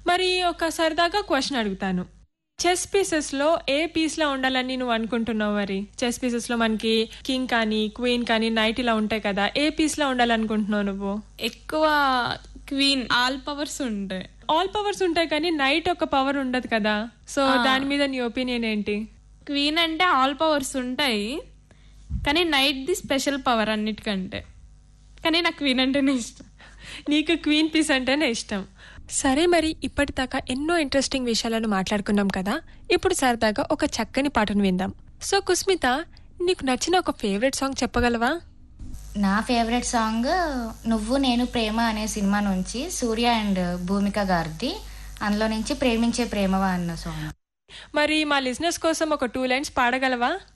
మరి ఒక సరదాగా క్వశ్చన్ అడుగుతాను చెస్ పీసెస్ లో ఏ పీస్ లో ఉండాలని నువ్వు అనుకుంటున్నావు మరి చెస్ పీసెస్ లో మనకి కింగ్ కానీ క్వీన్ కానీ నైట్ ఇలా ఉంటాయి కదా ఏ పీస్ లో ఉండాలనుకుంటున్నావు నువ్వు ఎక్కువ క్వీన్ ఆల్ పవర్స్ ఉంటాయి ఆల్ పవర్స్ ఉంటాయి కానీ నైట్ ఒక పవర్ ఉండదు కదా సో దాని మీద నీ ఒపీనియన్ ఏంటి క్వీన్ అంటే ఆల్ పవర్స్ ఉంటాయి కానీ నైట్ ది స్పెషల్ పవర్ అన్నిటికంటే కానీ నాకు క్వీన్ అంటేనే ఇష్టం నీకు క్వీన్ పీస్ అంటేనే ఇష్టం సరే మరి ఇప్పటిదాకా ఎన్నో ఇంట్రెస్టింగ్ విషయాలను మాట్లాడుకున్నాం కదా ఇప్పుడు సరదాగా ఒక చక్కని పాటను విందాం సో కుస్మిత నీకు నచ్చిన ఒక ఫేవరెట్ సాంగ్ చెప్పగలవా నా ఫేవరెట్ సాంగ్ నువ్వు నేను ప్రేమ అనే సినిమా నుంచి సూర్య అండ్ భూమిక గారిది అందులో నుంచి ప్రేమించే ప్రేమవా అన్న సాంగ్ మరి మా లిజినెస్ కోసం ఒక టూ లైన్స్ పాడగలవా